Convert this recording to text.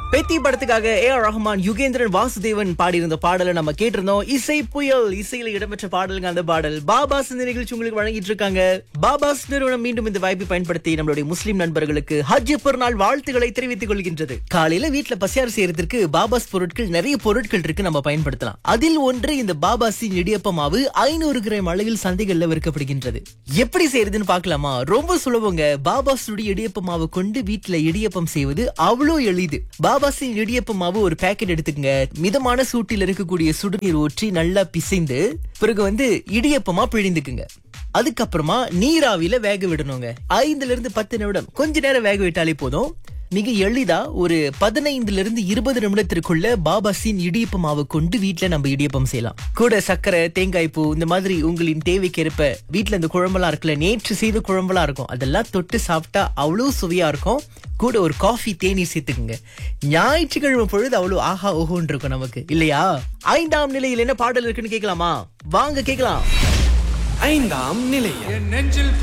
பெத்தி படத்துக்காக A R Rahman Yugendran Vasudevan பாடியிருந்த பாடலை நம்ம கேட்டிருந்தோம் இசை புயல் இசையில இடம்பெற்ற பாடலுங்க அந்த பாடல் பாபாஸ் இந்த நிகழ்ச்சி உங்களுக்கு வழங்கிட்டு இருக்காங்க பாபாஸ் நிறுவனம் மீண்டும் இந்த வாய்ப்பை பயன்படுத்தி நம்மளுடைய முஸ்லிம் நண்பர்களுக்கு ஹஜ் பெருநாள் வாழ்த்துக்களை தெரிவித்துக் கொள்கின்றது காலையில வீட்டுல பசியார் செய்யறதுக்கு பாபாஸ் பொருட்கள் நிறைய பொருட்கள் இருக்கு நம்ம பயன்படுத்தலாம் அதில் ஒன்று இந்த பாபாஸின் இடியப்ப மாவு ஐநூறு கிராம் அளவில் சந்தைகள்ல விற்கப்படுகின்றது எப்படி செய்யறதுன்னு பார்க்கலாமா ரொம்ப சுலபங்க பாபாஸுடைய இடியப்ப மாவு கொண்டு வீட்டுல இடியப்பம் செய்வது அவ்வளோ எளிது பாபாஸின் இடியப்ப மாவு ஒரு பேக்கெட் எடுத்துக்கங்க மிதமான சூட்டில் இருக்கக்கூடிய சுடுநீர் ஊற்றி நல்லா பிசைந்து பிறகு வந்து இடியப்பமா பிழிந்துக்குங்க அதுக்கப்புறமா நீராவில வேக விடணுங்க ஐந்துல இருந்து பத்து நிமிடம் கொஞ்ச நேரம் வேக விட்டாலே போதும் மிக எளிதா ஒரு பதினைந்துல இருந்து இருபது நிமிடத்திற்குள்ள பாபாசின் இடியப்ப மாவு கொண்டு வீட்ல நம்ம இடியப்பம் செய்யலாம் கூட சர்க்கரை தேங்காய் பூ இந்த மாதிரி உங்களின் தேவைக்கேற்ப வீட்ல இந்த குழம்பெல்லாம் இருக்குல்ல நேற்று செய்த குழம்பெல்லாம் இருக்கும் அதெல்லாம் தொட்டு சாப்பிட்டா அவ்வளவு சுவையா இருக்கும் கூட ஒரு காஃபி தேநீர் சேர்த்துக்குங்க ஞாயிற்றுக்கிழமை பொழுது அவ்வளவு ஆஹா ஓஹோன்னு இருக்கும் நமக்கு இல்லையா ஐந்தாம் நிலையில் என்ன பாடல் இருக்குன்னு கேட்கலாமா வாங்க கேட்கலாம் ஐந்தாம் நிலையம் என் நெஞ்சில்